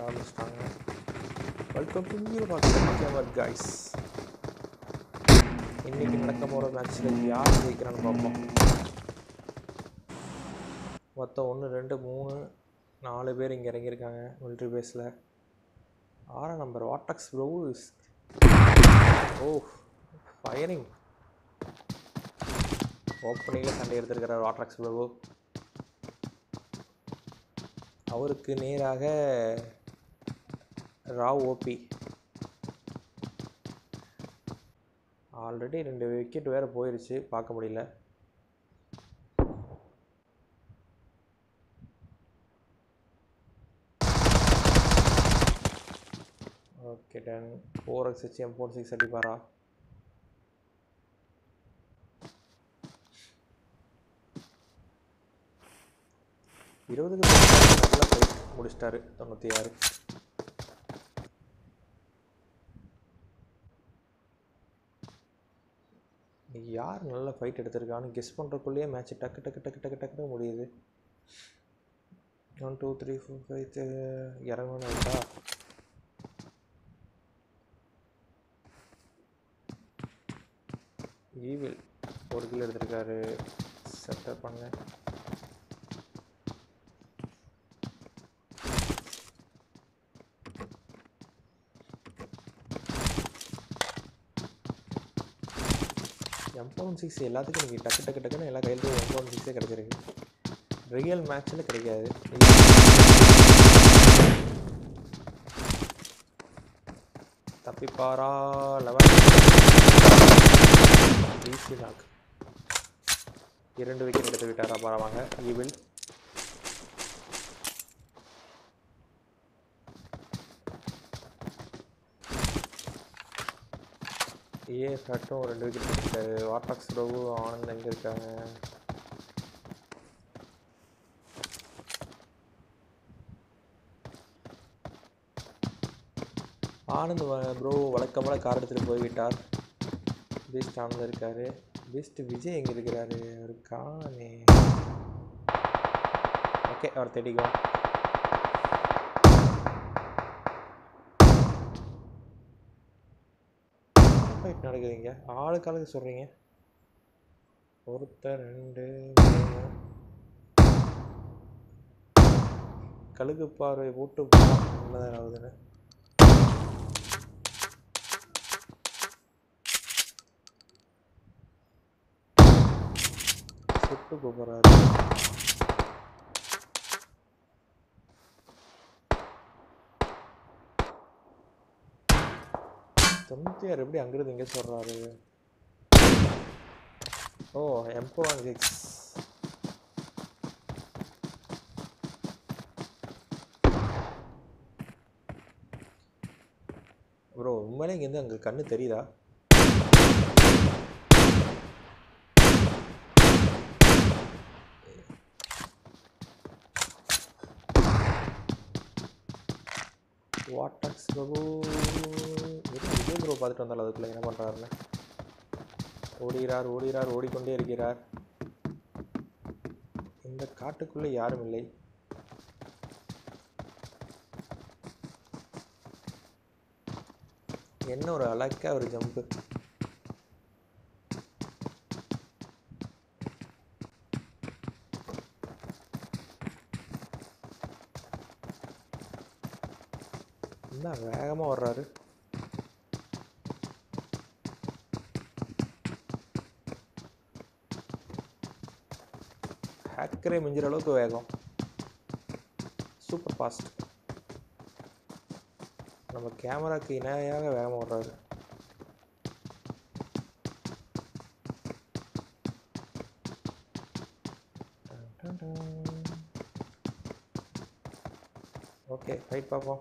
ஆரம்பிச்சிட்டாங்க welcome to new பார்க்கலாம் guys இன்னைக்கு நடக்க போகிற மேட்ச்சில் யார் ஜெயிக்கிறான்னு பார்ப்போம் மொத்தம் ஒன்று ரெண்டு மூணு நாலு பேர் இங்கே இறங்கியிருக்காங்க மிலிட்ரி பேஸில் ஆறாம் நம்பர் வாட்டக்ஸ் ப்ரோ ஓ ஃபயரிங் ஓப்பனிங்கில் சண்டை எடுத்திருக்கிறார் வாட்ராக்ஸ் பிரபு அவருக்கு நேராக ராவ் ஓபி ஆல்ரெடி ரெண்டு விக்கெட் வேறு போயிடுச்சு பார்க்க முடியல ஓகே டன் ஃபோர் எக்ஸ் வச்சு எம் ஃபோர் சிக்ஸ் அடிப்பாரா இருபதுக்கு நல்லா ஃபைட் முடிச்சிட்டாரு தொண்ணூற்றி ஆறு இன்னைக்கு யார் நல்ல ஃபைட் எடுத்திருக்கான்னு கெஸ் பண்ணுறக்குள்ளேயே மேட்ச் டக்கு டக்கு டக்கு டக்கு டக்குன்னு முடியுது one two three four five இறங்கணும் இருக்கா ஈவில் ஒரு கிலோ எடுத்திருக்காரு செட்டப் பண்ண எம்பவுண்ட் சிக்ஸ் எல்லாத்துக்கும் இன்றைக்கி டக்கு டக்கு டக்குன்னு எல்லா கையிலும் எம்பவுண்ட் சிக்ஸே கிடச்சிருக்கு ரியல் மேட்ச்சில் கிடைக்காது தப்பிப்பாரா லெவன் ஈஸி நாக் இரண்டு விக்கெட் எடுத்து விட்டாரா பரவாங்க ஈவில் ஏ ஃபட்டும் ரெண்டு விக்கெட் எடுத்தாரு வாட்டாக்ஸ் ரோவு ஆனந்த் எங்கே இருக்காங்க ஆனந்த் ப்ரோ வழக்கமாக கார் எடுத்துகிட்டு போய்விட்டார் பீஸ்ட் ஆனந்த் இருக்காரு பீஸ்ட் விஜய் எங்கே இருக்கிறாரு அவர் காணே ஓகே அவர் தேடிக்குவோம் ஃபைட் நடக்குதுங்க ஆளுக்கு ஆளுக்கு சொல்கிறீங்க ஒருத்தர் ரெண்டு மூணு கழுகு பார்வை போட்டு போகலாம் என்னதான் ஆகுதுன்னு சுட்டு கூப்பிட்றாரு தொண்ணூற்றி ஆறு எப்படி அங்கிருந்து இங்கே சொல்கிறாரு oh M four one six bro உண்மையிலே இங்கேருந்து அங்கே கண்ணு தெரியுதா வாட்டக்ஸ் பிரபு வெறும் விஜய் ப்ரோ பார்த்துட்டு வந்தாலும் அதுக்குள்ளே என்ன பண்ணுறாருன்னு ஓடுகிறார் ஓடுகிறார் ஓடிக்கொண்டே இருக்கிறார் இந்த காட்டுக்குள்ளே யாரும் இல்லை என்ன ஒரு அழகா ஒரு ஜம்ப்பு என்ன வேகமாக வர்றாரு ஹேக்கரே மிஞ்சிற அளவுக்கு வேகம் சூப்பர் ஃபாஸ்ட் நம்ம கேமராக்கு இணையாக வேகமாக வர்றாரு ஓகே ஃபைட் பார்ப்போம்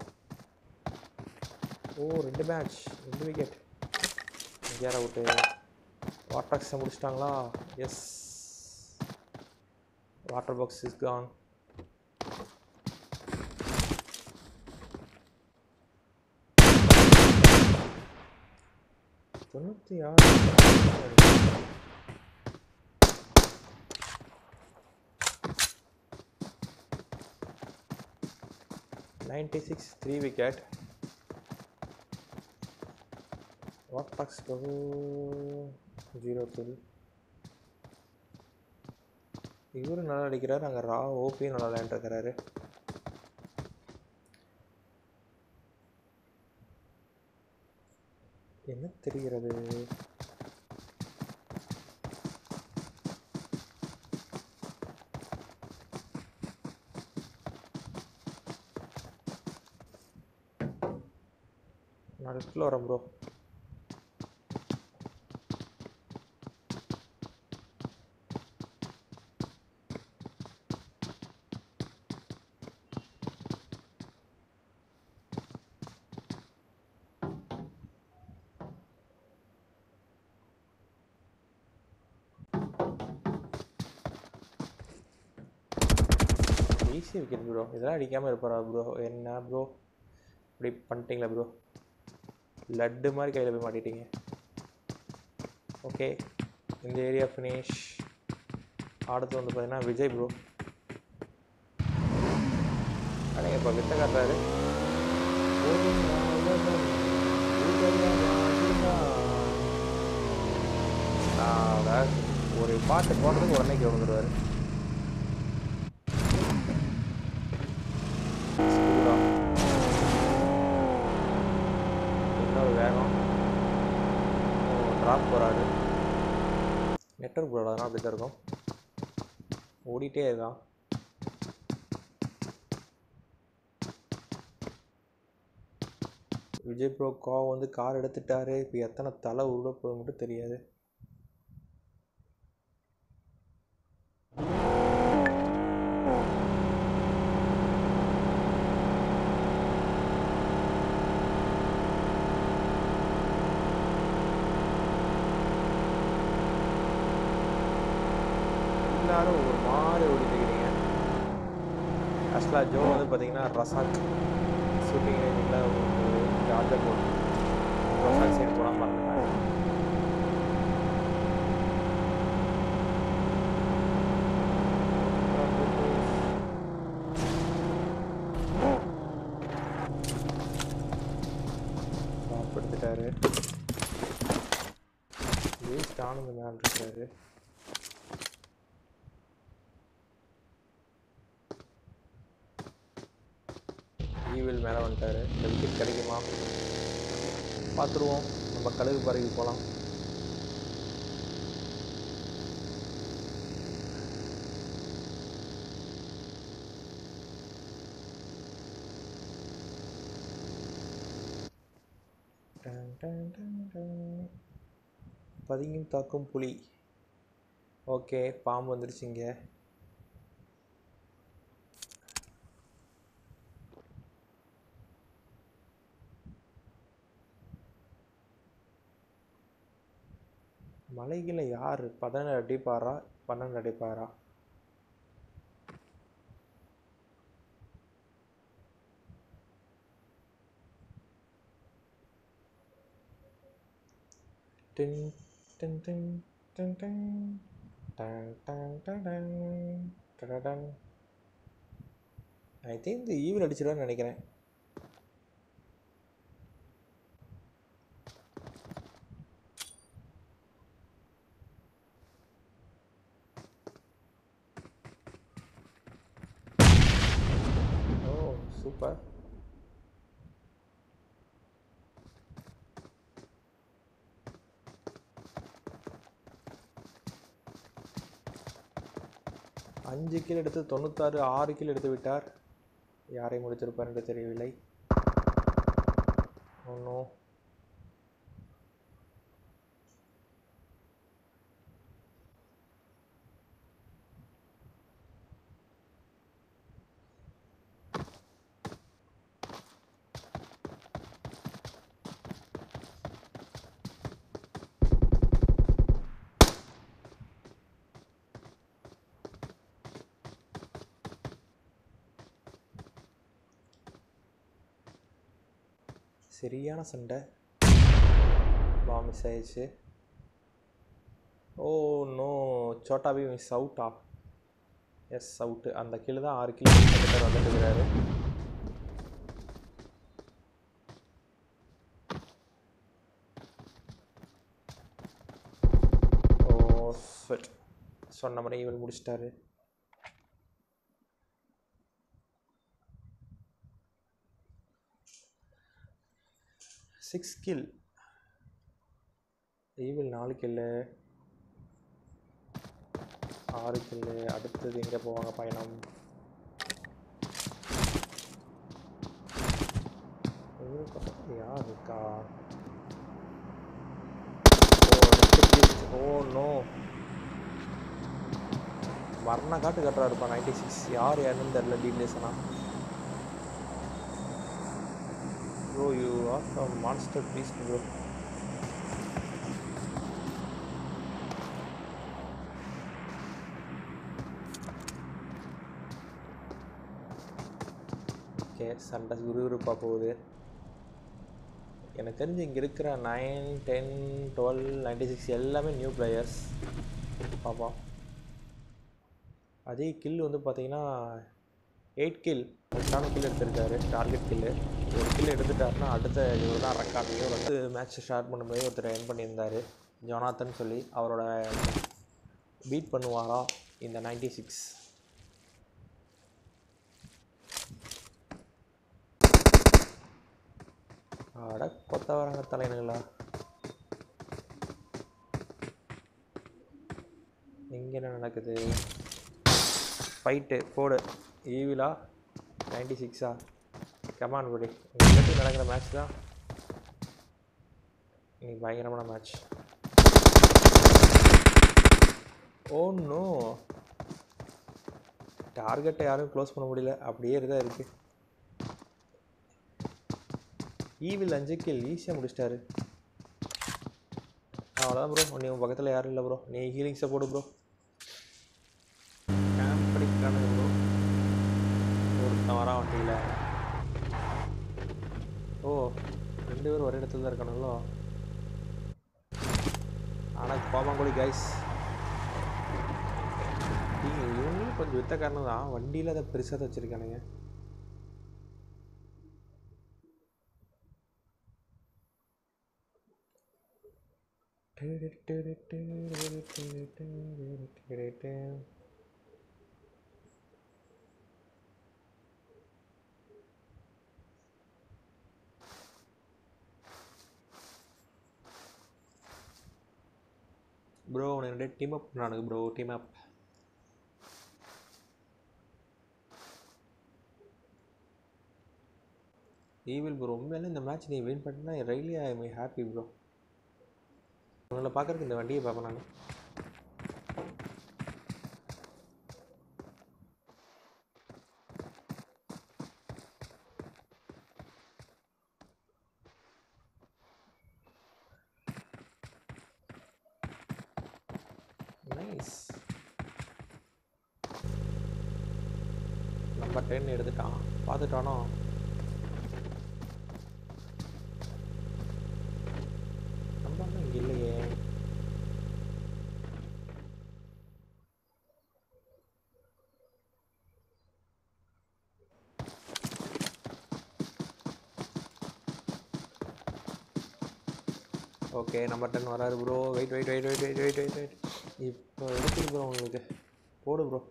ஓ ரெண்டு மேட்ச் ரெண்டு விக்கெட் யார் அவுட்டு வாட்டர்ஸை முடிச்சிட்டாங்களா yes water box is gone தொண்ணூற்றி ஆறு நைன்டி சிக்ஸ் த்ரீ விக்கெட் வாட் டாக்ஸ் ஜீரோ கில் இவரு நல்லா அடிக்கிறார் அங்கே ரா ஓபி நல்லா விளையாண்டுருக்கிறாரு என்ன தெரிகிறது நான் லிஃப்ட்டில் வரேன் ப்ரோ ஈஸி விக்கெட் ப்ரோ இதெல்லாம் அடிக்காமல் இருப்பாரா ப்ரோ என்ன ப்ரோ இப்படி பண்ணிட்டீங்களா ப்ரோ லட்டு மாதிரி கையில் போய் மாட்டிட்டீங்க ஓகே இந்த ஏரியா ஃபினிஷ் அடுத்து வந்து பார்த்தீங்கன்னா விஜய் ப்ரோ அடேங்க இப்போ வித்த காட்டுறாரு அதாவது ஒரு பாட்டு போடுறதுக்கு உடனே கே வந்துடுவார் இன்னொரு வேகம் ட்ராப் போகிறாரு நெட்ஒர்க் போடாது அதனால் அப்படி தான் இருக்கும் ஓடிட்டே இருக்கான் விஜய் ப்ரோ கோவம் வந்து கார் எடுத்துட்டாரு இப்போ எத்தனை தலை உருள போகுது மட்டும் தெரியாது எல்லாரும் ஒரு மாதிரி ஓடிட்டுக்கிறீங்க ஆக்சுவலாக ஜோ வந்து பார்த்தீங்கன்னா ரசாக் ஷூட்டிங் ரேஞ்சில் ஒரு ஜார்ஜர் போட்டு ரசாக் சைடு போனால் மறந்துட்டாங்க டாப் எடுத்துட்டாரு வேஸ்ட் ஆனது மேல் இருக்காரு ஈவில் மேலே வந்துட்டாரு இந்த விக்கெட் கிடைக்குமா பார்த்துருவோம் நம்ம கழுகு பறவை போகலாம் டன் டன் டன் டன். பதுங்கியும் தாக்கும் புலி ஓகே பாம்பு வந்துருச்சுங்க மலைகளை யார் பதினேழு அடிப்பாரா பன்னெண்டு அடிப்பாரா டின் டின் டின் டின் டின் டன் டன் டன் டன் டடடன். I think இந்த ஈவில் அடிச்சிடுவான்னு நினைக்கிறேன் ஓ சூப்பர் அஞ்சு கீழ் எடுத்து தொண்ணூத்தாறு ஆறு கீழ் எடுத்து விட்டார் யாரை முடித்திருப்பார் என்று தெரியவில்லை ஒன்றும் சரியான சண்டை பாம் மிஸ் ஆயிடுச்சு ஓ நோ சோட்டா பி மிஸ் அவுட்டா எஸ் அவுட்டு அந்த கீழே தான் ஆறு கிலோ வந்துட்டு இருக்கிறாரு ஸ்வெட் சொன்ன மாதிரி இவர் முடிச்சிட்டாரு சிக்ஸ் கில் ஈவில் நாலு கில்லு ஆறு கில்லு அடுத்தது எங்கே போவாங்க பயணம் இவரு பக்கத்துல யார் இருக்கா ஓ நோ வர்ண காட்டு கட்டுறாருப்பா நைன்டி சிக்ஸ் யார் யாருன்னு தெரில டீட்டெயில்ஸ் ஆனால் bro you are from monster piece bro okay சண்டை விறுவிறுப்பாக போகுது எனக்கு தெரிஞ்சு இங்கே இருக்கிற nine ten twelve ninety six எல்லாமே நியூ பிளேயர்ஸ் பார்ப்போம் அதே கில் வந்து பார்த்தீங்கன்னா எயிட் கில் கரெக்டான கில் எடுத்திருக்காரு டார்கெட் கில்லு ஒரு கில் எடுத்துட்டாருன்னா அடுத்த இவர் தான் ரெக்கார்டு இவர் வந்து மேட்ச் ஸ்டார்ட் பண்ணும்போது ஒருத்தர் என் பண்ணியிருந்தார் ஜொனாத்தன் சொல்லி அவரோட பீட் பண்ணுவாரா இந்த நைன்டி சிக்ஸ் அட கொத்த வராங்க தலைனுங்களா எங்கே என்ன நடக்குது ஃபைட்டு போடு ஈவிலா நைன்டி சிக்ஸா கமான் குடி உங்களுக்கு நடக்கிற மேட்ச் தான் இன்னைக்கு பயங்கரமான மேட்ச் ஓ நோ டார்கெட்டை யாரும் க்ளோஸ் பண்ண முடியல அப்படியே தான் இருக்குது ஈவில் அஞ்சு கில் ஈஸியாக முடிச்சிட்டாரு அவ்வளோதான் ப்ரோ நீ உன் பக்கத்தில் யாரும் இல்லை ப்ரோ நீ ஹீலிங்ஸை போடு ப்ரோ கேம்ப் படிக்கிறானுங்க ப்ரோ ஒருத்தன் வரா வண்டியில் ஓ ரெண்டு பேரும் ஒரே இடத்துல தான் இருக்கானுங்களோ ஆனால் கோமாங்குடி கைஸ் இவங்களும் கொஞ்சம் வித்தக்காரனு தான் வண்டியில் அதை பெருசாக தான் வச்சுருக்கானுங்க ப்ரோ உனக்கு டீம் அப் பண்ணானுங்க bro team up evil bro உண்மையிலே இந்த மேட்ச் நீ வின் பண்ணினா really I my happy bro உங்களை பார்க்குறதுக்கு இந்த வண்டியை பார்ப்பேன் நான் நைஸ் நம்பர் டென் எடுத்துட்டான் பார்த்துட்டானோ நம்பர் இங்கே இல்லையே ஓகே நம்பர் டென் வராரு bro wait wait wait wait wait wait wait wait இப்போ எடுத்துரு ப்ரோ உங்களுக்கு போடு ப்ரோ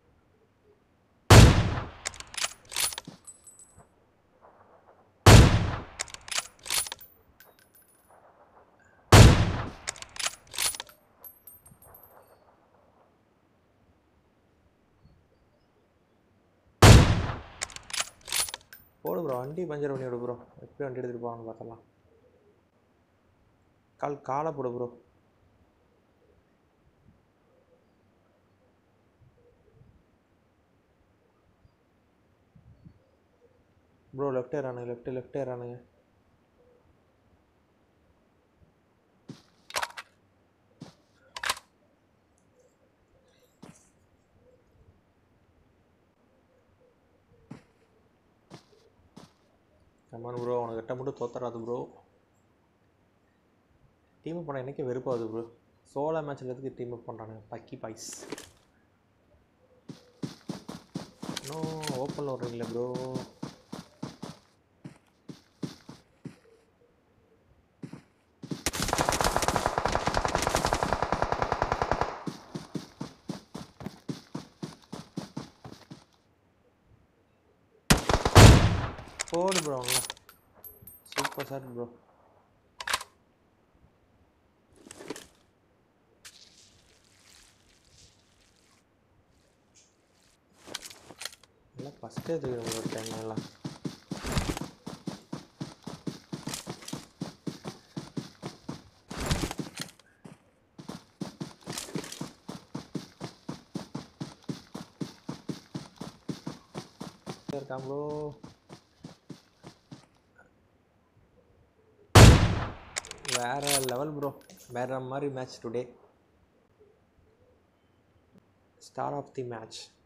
போடு ப்ரோ வண்டி பஞ்சர் பண்ணி விடு ப்ரோ எப்படி வண்டி எடுத்துகிட்டு போவான்னு பார்க்கலாம் கால் காலை போடு ப்ரோ ப்ரோ லெஃப்ட் ஏறானுங்க லெஃப்ட் லெஃப்ட் ஏறானுங்க கமான் ப்ரோ உனக்கிட்ட மட்டும் தோத்தராது ப்ரோ டீம் அப் பண்ண எனக்கே வெறுப்பாகுது ப்ரோ சோலோ மேட்ச்சில் எதுக்கு டீம் அப் பண்ணுறானுங்க பக்கி பாய்ஸ் இன்னும் ஓப்பனில் விட்றீங்களே ப்ரோ போடு ப்ரோ அங்கே சூப்பர் ஷாட் ப்ரோ நல்லா ஃபஸ்ட்டே தெரியும் ஒரு டைம் எல்லாம் இருக்கான் ப்ரோ வேற லெவல் ப்ரோ வேற மாதிரி match today star of the match